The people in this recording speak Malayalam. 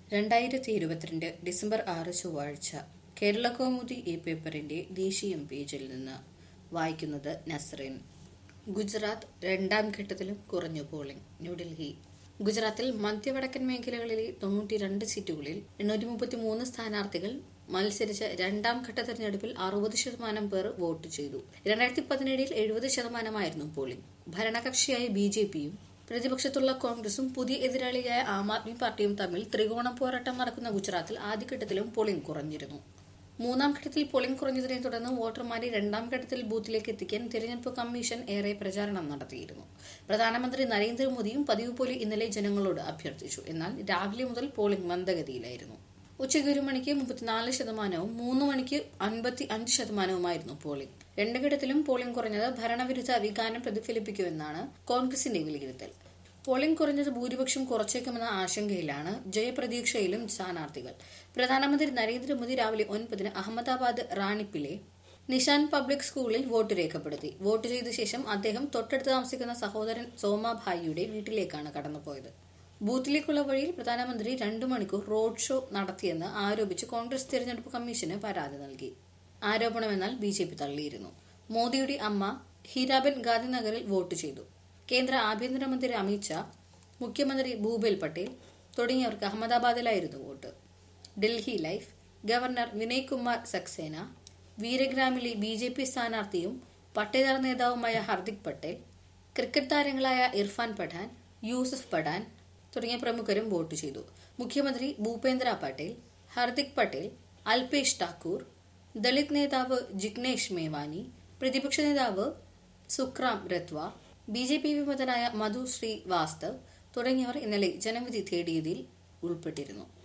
രണ്ടായിരത്തി ഇരുപത്തിരണ്ട് ഡിസംബർ ആറ് ചൊവ്വാഴ്ച കേരള കൗമുദി ഈ പേപ്പറിന്റെ ദേശീയം പേജിൽ നിന്ന് വായിക്കുന്നത് നസ്രീൻ ഗുജറാത്ത് രണ്ടാം ഘട്ടത്തിലും കുറഞ്ഞു പോളിംഗ് ന്യൂഡൽഹി ഗുജറാത്തിൽ മധ്യവടക്കൻ മേഖലകളിലെ തൊണ്ണൂറ്റിരണ്ട് സീറ്റുകളിൽ എണ്ണൂറ്റി മുപ്പത്തി മൂന്ന് സ്ഥാനാർത്ഥികൾ മത്സരിച്ച രണ്ടാം ഘട്ട തെരഞ്ഞെടുപ്പിൽ അറുപത് ശതമാനം പേർ വോട്ട് ചെയ്തു രണ്ടായിരത്തി പതിനേഴിൽ എഴുപത് ശതമാനമായിരുന്നു പോളിംഗ് ഭരണകക്ഷിയായ ബി ജെ പിയും പ്രതിപക്ഷത്തുള്ള കോൺഗ്രസും പുതിയ എതിരാളിയായ ആം ആദ്മി പാർട്ടിയും തമ്മിൽ ത്രികോണ പോരാട്ടം നടക്കുന്ന ഗുജറാത്തിൽ ആദ്യഘട്ടത്തിലും പോളിംഗ് കുറഞ്ഞിരുന്നു മൂന്നാം ഘട്ടത്തിൽ പോളിംഗ് കുറഞ്ഞതിനെ തുടർന്ന് വോട്ടർമാരെ രണ്ടാം ഘട്ടത്തിൽ ബൂത്തിലേക്ക് എത്തിക്കാൻ തിരഞ്ഞെടുപ്പ് കമ്മീഷൻ ഏറെ പ്രചാരണം നടത്തിയിരുന്നു പ്രധാനമന്ത്രി നരേന്ദ്രമോദിയും പതിവ് പോലെ ഇന്നലെ ജനങ്ങളോട് അഭ്യർത്ഥിച്ചു എന്നാൽ രാവിലെ മുതൽ പോളിംഗ് മന്ദഗതിയിലായിരുന്നു ഉച്ചയ്ക്ക് ഒരു മണിക്ക് മുപ്പത്തിനാല് ശതമാനവും മൂന്ന് മണിക്ക് അൻപത്തി അഞ്ച് ശതമാനവുമായിരുന്നു പോളിംഗ് രണ്ട് ഘട്ടത്തിലും പോളിംഗ് കുറഞ്ഞത് ഭരണവിരുദ്ധ വികാരം പ്രതിഫലിപ്പിക്കുമെന്നാണ് കോൺഗ്രസിന്റെ വിലയിരുത്തൽ പോളിംഗ് കുറഞ്ഞത് ഭൂരിപക്ഷം കുറച്ചേക്കുമെന്ന ആശങ്കയിലാണ് ജയപ്രതീക്ഷയിലും സ്ഥാനാർത്ഥികൾ പ്രധാനമന്ത്രി നരേന്ദ്രമോദി രാവിലെ ഒൻപതിന് അഹമ്മദാബാദ് റാണിപ്പിലെ നിഷാൻ പബ്ലിക് സ്കൂളിൽ വോട്ട് രേഖപ്പെടുത്തി വോട്ട് ചെയ്ത ശേഷം അദ്ദേഹം തൊട്ടടുത്ത് താമസിക്കുന്ന സഹോദരൻ സോമാഭായിയുടെ വീട്ടിലേക്കാണ് കടന്നുപോയത് ബൂത്തിലേക്കുള്ള വഴിയിൽ പ്രധാനമന്ത്രി രണ്ടു മണിക്കൂർ റോഡ് ഷോ നടത്തിയെന്ന് ആരോപിച്ച് കോൺഗ്രസ് തിരഞ്ഞെടുപ്പ് കമ്മീഷന് പരാതി നൽകി ആരോപണമെന്നാൽ ബി ജെ പി തള്ളിയിരുന്നു മോദിയുടെ അമ്മ ഹീരാബെൻ ഗാന്ധിനഗറിൽ വോട്ട് ചെയ്തു കേന്ദ്ര ആഭ്യന്തരമന്ത്രി അമിത്ഷാ മുഖ്യമന്ത്രി ഭൂപേൽ പട്ടേൽ തുടങ്ങിയവർക്ക് അഹമ്മദാബാദിലായിരുന്നു വോട്ട് ഡൽഹി ലൈഫ് ഗവർണർ വിനയ് കുമാർ സക്സേന വീരഗ്രാമിലെ ബി ജെ പി സ്ഥാനാർത്ഥിയും പട്ടേദാർ നേതാവുമായ ഹർദിക് പട്ടേൽ ക്രിക്കറ്റ് താരങ്ങളായ ഇർഫാൻ പഠാൻ യൂസഫ് പഠാൻ തുടങ്ങിയ പ്രമുഖരും വോട്ട് ചെയ്തു മുഖ്യമന്ത്രി ഭൂപേന്ദ്ര പട്ടേൽ ഹർദിക് പട്ടേൽ അൽപേഷ് ഠാക്കൂർ ദളിത് നേതാവ് ജിഗ്നേഷ് മേവാനി പ്രതിപക്ഷ നേതാവ് Sukhram Rathwa B J P വിമതനായ മധു ശ്രീവാസ്തവ് തുടങ്ങിയവർ ഇന്നലെ ജനവിധി തേടിയതിൽ ഉൾപ്പെട്ടിരുന്നു